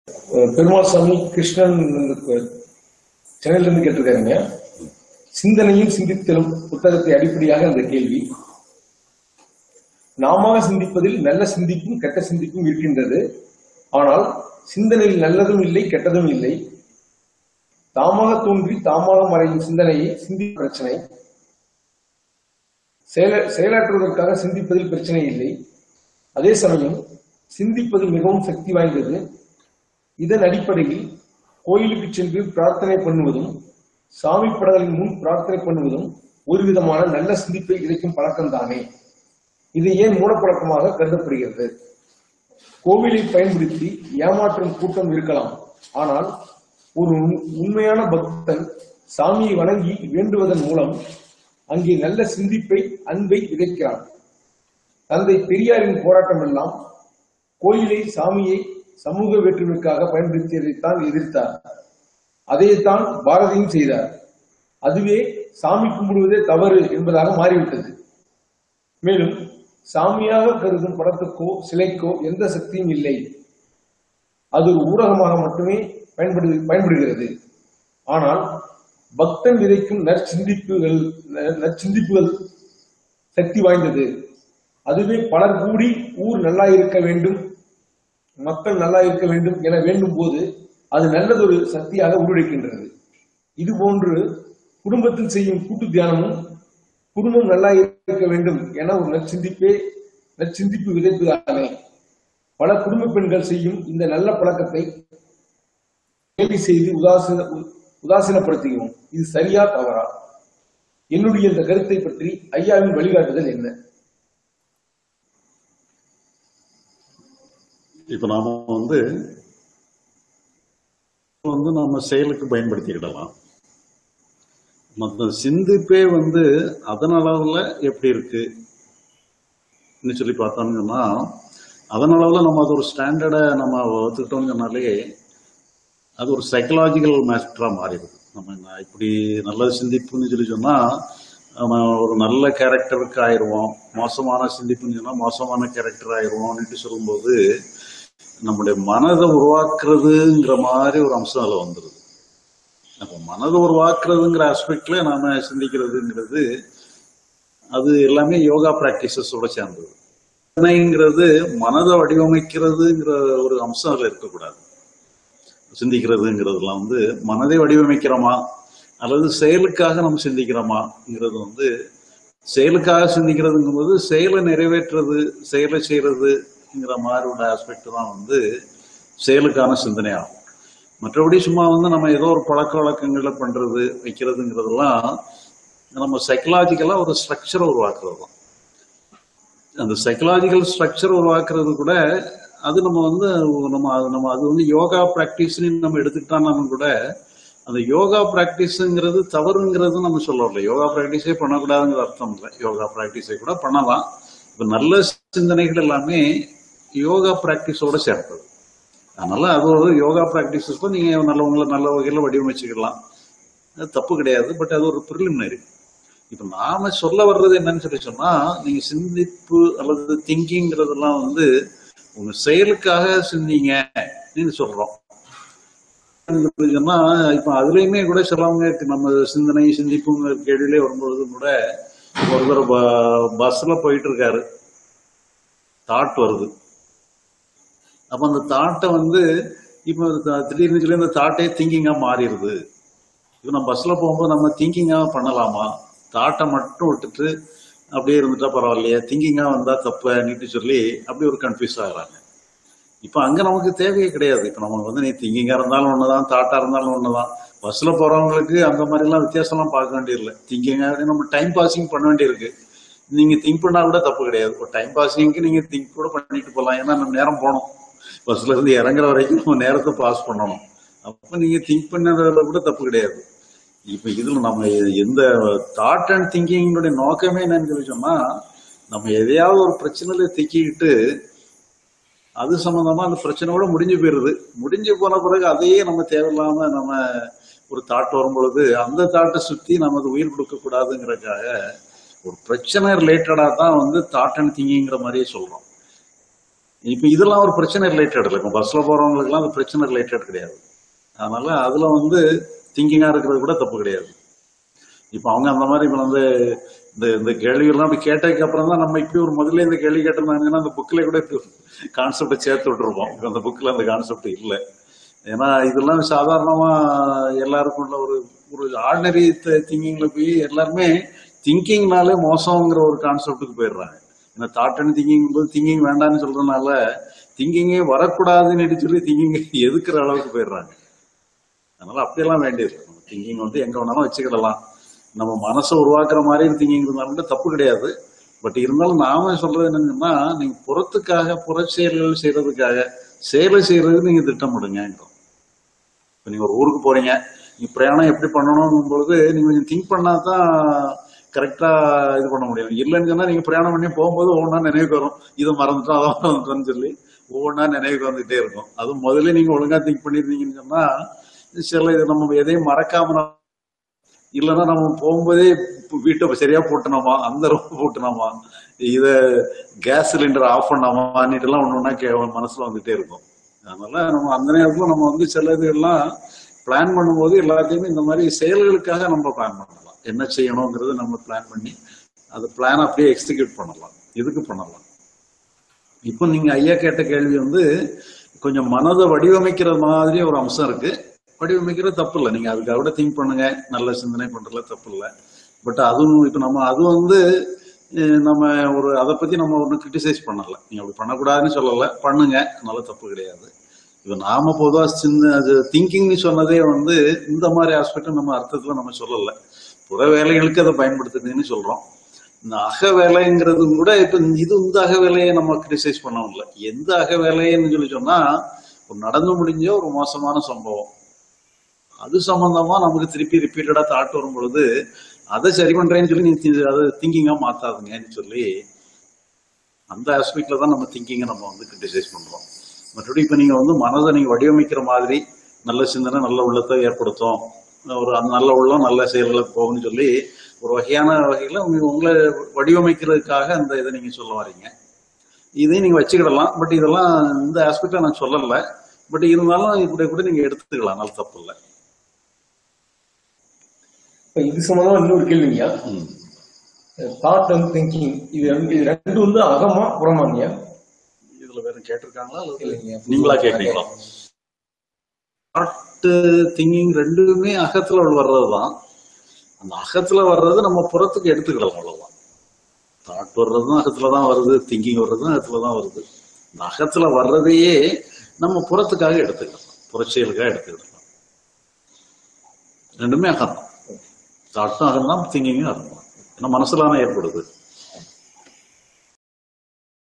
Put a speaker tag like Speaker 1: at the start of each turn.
Speaker 1: அஹ் பெருமாள் சாமி கிருஷ்ணன் சென்னையில இருந்து கேட்டிருக்காருங்க சிந்தனையும் சிந்தித்தலும் புத்தகத்தை அடிப்படையாக அந்த கேள்வி நாம சிந்திப்பதில் நல்ல சிந்திப்பும் கெட்ட சிந்திப்பும் இருக்கின்றது ஆனால் சிந்தனையில் நல்லதும் இல்லை கெட்டதும் இல்லை தாமாக தோன்றி தாமாக மறையும் சிந்தனையை சிந்தி பிரச்சனை செயல- செயலாற்றுவதற்காக சிந்திப்பதில் பிரச்சனை இல்லை அதே சமயம் சிந்திப்பது மிகவும் சக்தி வாய்ந்தது இதன் அடிப்படையில் கோயிலுக்கு சென்று பிரார்த்தனை பண்ணுவதும் சாமி படங்களின் முன் பிரார்த்தனை பண்ணுவதும் ஒரு விதமான நல்ல சிந்திப்பை கிடைக்கும் பழக்கம்தானே இது ஏன் மூடப்பழக்கமாக கருதப்படுகிறது கோவிலை பயன்படுத்தி ஏமாற்றும் கூட்டம் இருக்கலாம் ஆனால் ஒரு உண்- உண்மையான பக்தன் சாமியை வணங்கி வேண்டுவதன் மூலம் அங்கே நல்ல சிந்திப்பை அன்பை விதைக்கிறான் தந்தை பெரியாரின் போராட்டம் எல்லாம் கோயிலை சாமியை சமூக வேற்றுமைக்காக பயன்படுத்தியதைத்தான் எதிர்த்தார் அதைத்தான் பாரதியும் செய்தார் அதுவே சாமி கும்பிடுவதே தவறு என்பதாக மாறிவிட்டது மேலும் சாமியாக கருதும் படத்துக்கோ சிலைக்கோ எந்த சக்தியும் இல்லை அது ஒரு ஊடகமாக மட்டுமே பயன்படு பயன்படுகிறது ஆனால் பக்தன் விதைக்கும் நற்சிந்திப்புகள் ந- நற்சிந்திப்புகள் சக்தி வாய்ந்தது அதுவே பலர் கூடி ஊர் நல்லா இருக்க வேண்டும் மக்கள் நல்லா இருக்க வேண்டும் என வேண்டும் போது அது நல்லதொரு சக்தியாக உருவெடுக்கின்றது இது போன்று குடும்பத்தில் செய்யும் கூட்டு தியானமும் குடும்பம் நல்லா இருக்க வேண்டும் என ஒரு நற்சிந்திப்பே நற்சிந்திப்பு விதைப்பதானே பல குடும்ப பெண்கள் செய்யும் இந்த நல்ல பழக்கத்தை கேள்வி செய்து உதாசீன உதாசீனப்படுத்துகிறோம் இது சரியா தவறா என்னுடைய இந்த கருத்தை பற்றி ஐயாவின் வழிகாட்டுதல் என்ன
Speaker 2: இப்ப நாம வந்து வந்து நம்ம செயலுக்கு பயன்படுத்திக்கிடலாம் மற்ற சிந்திப்பே வந்து அதன் அளவுல எப்படி இருக்கு சொல்லி பார்த்தோம்னு சொன்னா அதன் அளவுல நம்ம அது ஒரு ஸ்டாண்டர்டை நம்ம ஒத்துக்கிட்டோம்னு சொன்னாலே அது ஒரு சைக்கலாஜிக்கல் மேஸ்டரா மாறிடுது நம்ம நான் இப்படி நல்ல சிந்திப்புன்னு சொல்லி சொன்னா நம்ம ஒரு நல்ல கேரக்டருக்கு ஆயிடுவோம் மோசமான சிந்திப்புன்னு சொன்னா மோசமான கேரக்டர் ஆயிடுவோம்னு சொல்லும்போது நம்முடைய மனதை உருவாக்குறதுங்கிற மாதிரி ஒரு அம்சம் அதுல வந்துருது அப்ப மனதை உருவாக்குறதுங்கிற ஆஸ்பெக்ட்ல நாம சிந்திக்கிறதுங்கிறது அது எல்லாமே யோகா பிராக்டிசஸோட சேர்ந்தது சிந்தனைங்கிறது மனதை வடிவமைக்கிறதுங்கிற ஒரு அம்சம் அதுல இருக்கக்கூடாது சிந்திக்கிறதுங்கிறதுலாம் வந்து மனதை வடிவமைக்கிறோமா அல்லது செயலுக்காக நம்ம சிந்திக்கிறோமாங்கிறது வந்து செயலுக்காக சிந்திக்கிறதுங்கும்போது செயலை நிறைவேற்றுறது செயலை செய்யறதுங்கிற மாதிரி உள்ள ஆஸ்பெக்ட் தான் வந்து செயலுக்கான சிந்தனை ஆகும் மற்றபடி சும்மா வந்து நம்ம ஏதோ ஒரு பழக்க வழக்கங்களை பண்றது வைக்கிறதுங்கிறதெல்லாம் நம்ம சைக்கலாஜிக்கலா ஒரு ஸ்ட்ரக்சரை உருவாக்குறது தான் அந்த சைக்கலாஜிக்கல் ஸ்ட்ரக்சர் உருவாக்குறது கூட அது நம்ம வந்து நம்ம அது நம்ம அது வந்து யோகா பிராக்டிஸ்னு நம்ம எடுத்துக்கிட்டோம்னா கூட அந்த யோகா பிராக்டிஸ்ங்கிறது தவறுங்கிறது நம்ம சொல்ல வரல யோகா பிராக்டிஸே பண்ணக்கூடாதுங்கிற அர்த்தம் இல்லை யோகா பிராக்டிஸை கூட பண்ணலாம் இப்ப நல்ல சிந்தனைகள் எல்லாமே யோகா பிராக்டிஸோட சேர்ந்தது அதனால அது ஒரு யோகா பிராக்டிசஸ் நீங்க நல்லவங்களை நல்ல வகையில வடிவமைச்சுக்கலாம் அது தப்பு கிடையாது பட் அது ஒரு ப்ரிலிமினரி இப்ப நாம சொல்ல வர்றது என்னன்னு சொல்லி சொன்னா நீங்க சிந்திப்பு அல்லது திங்கிங்கிறதெல்லாம் வந்து உங்க செயலுக்காக சிந்திங்க நீங்க சொல்றோம் சொன்னா இப்ப அதுலயுமே கூட சிலவங்க நம்ம சிந்தனை சிந்திப்புங்கிற கேள்வியிலே வரும்பொழுது கூட ஒருத்தர் பஸ்ல போயிட்டு இருக்காரு தாட் வருது அப்ப அந்த தாட்டை வந்து இப்ப த- திடீர்னு சொல்லி அந்த தாட்டே திங்கிங்கா மாறிடுது இப்ப நம்ம பஸ்ல போகும்போது நம்ம திங்கிங்கா பண்ணலாமா தாட்டை மட்டும் விட்டுட்டு அப்படியே இருந்துட்டா பரவாயில்லையே திங்கிங்கா வந்தா தப்பு நீட்டு சொல்லி அப்படி ஒரு கன்ஃபியூஸ் ஆகுறாங்க இப்ப அங்க நமக்கு தேவையே கிடையாது இப்ப நம்ம வந்து நீ திங்கிங்கா இருந்தாலும் ஒண்ணுதான் தாட்டா இருந்தாலும் ஒண்ணுதான் பஸ்ல போறவங்களுக்கு அந்த மாதிரி எல்லாம் வித்தியாசம் எல்லாம் பார்க்க வேண்டியதில்லை திங்கிங்கா நம்ம டைம் பாசிங் பண்ண வேண்டியிருக்கு நீங்க திங்க் பண்ணா கூட தப்பு கிடையாது ஒரு டைம் பாசிங்க்கு நீங்க திங்க் கூட பண்ணிட்டு போகலாம் ஏன்னா நம்ம நேரம் போகணும் பஸ்ல இருந்து இறங்குற வரைக்கும் நம்ம நேரத்தை பாஸ் பண்ணணும் அப்ப நீங்க திங்க் பண்ணதுல கூட தப்பு கிடையாது இப்ப இதுல நம்ம எந்த தாட் அண்ட் திங்கிங்கோட நோக்கமே என்னன்னு சொல்லி சொன்னா நம்ம எதையாவது ஒரு பிரச்சனையில திக்கிக்கிட்டு அது சம்பந்தமா அந்த பிரச்சனையோட முடிஞ்சு போயிருது முடிஞ்சு போன பிறகு அதையே நம்ம தேவையில்லாம நம்ம ஒரு தாட் வரும் பொழுது அந்த தாட்டை சுத்தி நமக்கு உயிர் கொடுக்க கூடாதுங்கிறதுக்காக ஒரு பிரச்சனை ரிலேட்டடா தான் வந்து தாட் அண்ட் திங்கிங்கிற மாதிரியே சொல்றோம் இப்ப இதெல்லாம் ஒரு பிரச்சனை ரிலேட்டட் இல்லை இப்ப பஸ்ல போறவங்களுக்குலாம் அது பிரச்சனை ரிலேட்டட் கிடையாது அதனால அதுல வந்து திங்கிங்கா இருக்கிறது கூட தப்பு கிடையாது இப்ப அவங்க அந்த மாதிரி இப்ப வந்து இந்த இந்த கேள்விகள்லாம் அப்படி கேட்டதுக்கு அப்புறம் தான் நம்ம இப்படி ஒரு முதல்ல இந்த கேள்வி கேட்டிருந்தாங்கன்னா அந்த புக்ல கூட கான்செப்டை சேர்த்து விட்டுருப்போம் இப்ப அந்த புக்ல அந்த கான்செப்ட் இல்லை ஏன்னா இதெல்லாம் சாதாரணமா எல்லாருக்கும் உள்ள ஒரு ஒரு ஆர்டினரி திங்கிங்ல போய் எல்லாருமே திங்கிங்னாலே மோசங்கிற ஒரு கான்செப்டுக்கு போயிடுறாங்க ஏன்னா தாட் அண்ட் திங்கிங் போது திங்கிங் வேண்டாம்னு சொல்றதுனால திங்கிங்கே வரக்கூடாதுன்னு சொல்லி திங்கிங் எதுக்குற அளவுக்கு போயிடுறாங்க அதனால அப்படியெல்லாம் வேண்டியது திங்கிங் வந்து எங்க வேணாலும் வச்சுக்கிடலாம் நம்ம மனசை உருவாக்குற மாதிரி திங்கிங் இருந்தாலும் கூட தப்பு கிடையாது பட் இருந்தாலும் நாம சொல்றது என்னங்கன்னா நீங்க புறத்துக்காக புற செயல்கள் செய்யறதுக்காக செயலை செய்யறது நீங்க திட்டமிடுங்கிறோம் இப்ப நீங்க ஒரு ஊருக்கு போறீங்க நீங்க பிரயாணம் எப்படி பண்ணணும் பொழுது நீங்க கொஞ்சம் திங்க் பண்ணாதான் கரெக்டா இது பண்ண முடியும் இல்லைன்னு சொன்னா நீங்க பிரயாணம் பண்ணி போகும்போது ஒவ்வொன்றா நினைவுக்கு வரும் இதை மறந்துட்டோம் அதை மறந்துட்டோம்னு சொல்லி ஒவ்வொன்றா நினைவுக்கு வந்துட்டே இருக்கும் அது முதல்ல நீங்க ஒழுங்கா திங்க் பண்ணிருந்தீங்கன்னு சொன்னா சில இது நம்ம எதையும் மறக்காம நம்ம- இல்லைன்னா நம்ம போகும்போதே வீட்டை சரியா போட்டணுமா அந்த ரூம் போட்டணுமா இத கேஸ் சிலிண்டர் ஆஃப் பண்ணாமான்னுட்டு எல்லாம் ஒண்ணு ஒண்ணா கே- மனசுல வந்துட்டே இருக்கும் அதனால நம்ம அந்த நேரத்துல நம்ம வந்து சில இதுகள்லாம் பிளான் பண்ணும்போது எல்லாத்தையுமே இந்த மாதிரி செயல்களுக்காக நம்ம பிளான் பண்ணலாம் என்ன செய்யணுங்கிறது நம்ம பிளான் பண்ணி அந்த பிளான் அப்படியே எக்ஸிக்யூட் பண்ணலாம் இதுக்கு பண்ணலாம் இப்போ நீங்க ஐயா கேட்ட கேள்வி வந்து கொஞ்சம் மனதை வடிவமைக்கிற மாதிரி ஒரு அம்சம் இருக்கு வடிவமைக்கிறது தப்பு இல்லை நீங்க அதுக்காக கூட திங்க் பண்ணுங்க நல்ல சிந்தனை பண்றதுல தப்பு இல்லை பட் அதுவும் இப்ப நம்ம அது வந்து அஹ், நம்ம ஒரு அதை பத்தி நம்ம ஒன்றும் கிரிட்டிசைஸ் பண்ணல நீங்க அப்படி பண்ணக்கூடாதுன்னு சொல்லல பண்ணுங்க அதனால தப்பு கிடையாது இப்ப நாம பொதுவா சின்ன அது திங்கிங்னு சொன்னதே வந்து இந்த மாதிரி ஆஸ்பெக்ட் நம்ம அர்த்தத்துல நம்ம சொல்லல புற வேலைகளுக்கு அதை பயன்படுத்துதுன்னு சொல்றோம் இந்த அக வேலைங்கிறது கூட இப்ப இது இந்த அக வேலையை நம்ம கிரிட்டிசைஸ் பண்ணவும் இல்லை எந்த அக வேலைன்னு சொல்லி சொன்னா ஒரு நடந்து முடிஞ்ச ஒரு மோசமான சம்பவம் அது சம்பந்தமா நமக்கு திருப்பி ரிப்பீட்டடா தாட் வரும் பொழுது அதை சரி பண்றேன்னு சொல்லி நீங்க தி- அதை திங்கிங்கா மாத்தாதுங்கன்னு சொல்லி அந்த ஆஸ்பெக்ட்ல தான் நம்ம திங்கிங்கை நம்ம வந்து கிரிட்டிசைஸ் பண்றோம் மற்றபடி இப்ப நீங்க வந்து மனதை நீங்க வடிவமைக்கிற மாதிரி நல்ல சிந்தனை நல்ல உள்ளத்தை ஏற்படுத்தும் ஒரு அந்த நல்ல உள்ளம் நல்ல செயல்களுக்கு போகும்னு சொல்லி ஒரு வகையான வகையில உங்க உங்களை வடிவமைக்கிறதுக்காக அந்த இதை நீங்க சொல்ல வரீங்க இதையும் நீங்க வச்சுக்கிடலாம் பட் இதெல்லாம் இந்த ஆஸ்பெக்ட்ல நான் சொல்லல பட் இருந்தாலும் இப்படி கூட நீங்க எடுத்துக்கலாம் நல்ல தப்பு இல்லை
Speaker 1: இப்ப இது சம்பந்தமா இன்னொரு கேள்விங்க தாட் அண்ட் திங்கிங் இது ரெண்டு இது ரெண்டு வந்து அகமா புறமானியா
Speaker 2: இதுல வேற கேட்டிருக்காங்களா அல்லது
Speaker 1: இல்லைங்க.
Speaker 2: நீங்களா கேக்குறீங்களா தாட் திங்கிங் ரெண்டுமே அகத்துல வர்றதுதான் அந்த அகத்துல வர்றது நம்ம புறத்துக்கு எடுத்துக்கலாம் அவ்வளவுதான் தாட் வர்றதும் அகத்துல தான் வருது திங்கிங் வர்றதும் அகத்துல தான் வருது இந்த அகத்துல வர்றதையே நம்ம புறத்துக்காக எடுத்துக்கலாம் புறச்செயலுக்காக எடுத்துக்கலாம் ரெண்டுமே அகம் தான் தாட்டும் அகம் தான் திங்கிங்கும் அகம் தான் ஏன்னா மனசுலான ஏற்படுது